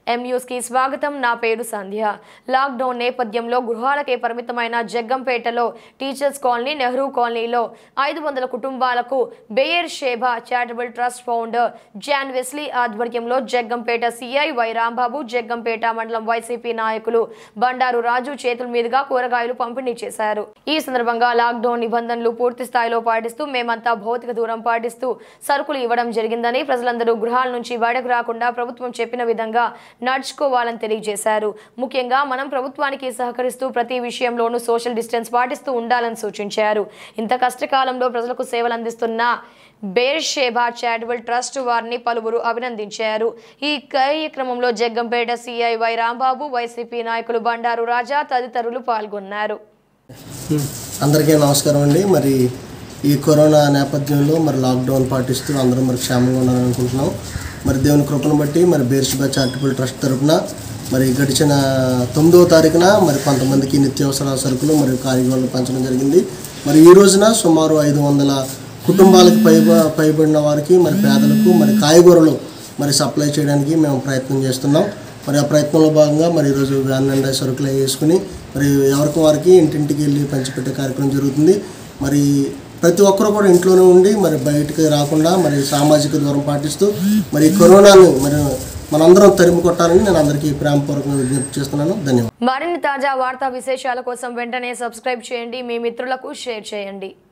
MUs కి స్వాగతం నా పేరు సంధ్య లాక్డౌన్ నేపథ్యంలో గృహాలకే పరిమితమైన జగ్గంపేటలో టీచర్స్ కాలనీ నెహ్రూ కాలనీలో ఐదు వందల కుటుంబాలకు Beersheba charitable trust founder John Wesley ఆధ్వర్యంలో జగ్గంపేట సిఐ వై రాంబాబు జగ్గంపేట మండలం వైసీపీ నాయకులు బండారు రాజు చేతుల మీదుగా కూరగాయలు పంపిణీ చేశారు ఈ సందర్భంగా లాక్డౌన్ నిబంధనలు పూర్తి స్థాయిలో పాటిస్తూ మేమంతా భౌతిక దూరం పాటిస్తూ సరుకులు ఇవ్వడం జరిగిందని ప్రజలందరూ గృహాల నుంచి బయటకు రాకుండా ప్రభుత్వం చెప్పిన విధంగా నడుచుకోవాలని తెలియజేశారు ముఖ్యంగా మనం ప్రభుత్వానికి సహకరిస్తూ ప్రతి విషయంలోనూ సోషల్ డిస్టెన్స్ పాటిస్తూ ఉండాలని సూచించారు ఇంత కష్టకాలంలో ప్రజలకు సేవలు అందిస్తున్న బేర్ షేబా చారిటబుల్ ట్రస్ట్ వారిని పలువురు అభినందించారు ఈ కార్యక్రమంలో Jaggampeta CI Y Rambabu YCP నాయకులు బండారు రాజా తదితరులు పాల్గొన్నారు అందరికీ నమస్కారం అండి మరి ఈ కరోనా నేపథ్యంలో మరి లాక్డౌన్ పాటిస్తూ అందరూ మరి క్షేమంగా ఉండాలని అనుకుంటున్నాం మరి దేవుని కృపను బట్టి మరి బేర్షిబా చారిటబుల్ ట్రస్ట్ తరపున మరి గడిచిన తొమ్మిదవ తారీఖున మరి కొంతమందికి నిత్యావసర సరుకులు మరియు కాయగూరలు పంచడం జరిగింది మరి ఈ రోజున సుమారు ఐదు వందల కుటుంబాలకు పైబ పైబడిన వారికి మరి పేదలకు మరి కాయగూరలు మరి సప్లై చేయడానికి మేము ప్రయత్నం చేస్తున్నాం మరి ఆ ప్రయత్నంలో భాగంగా మరి ఈరోజు వ్యాన్ నిండా సరుకులు వేసుకుని మరి ఎవరికి వారికి ఇంటింటికి వెళ్ళి పంచిపెట్టే కార్యక్రమం జరుగుతుంది మరి ప్రతి ఒక్కరు కూడా ఇంట్లోనే ఉండి మరి బయటకు రాకుండా మరి సామాజిక దూరం పాటిస్తూ మరి ఈ కరోనాను మరి మనందరం తరిమి కొట్టాలని నేను అందరికీ ప్రేమపూర్వకంగా విజ్ఞప్తి చేస్తున్నాను ధన్యవాదాలు మరిన్ని తాజా వార్తా విశేషాల కోసం వెంటనే సబ్స్క్రైబ్ చేయండి మీ మిత్రులకు షేర్ చేయండి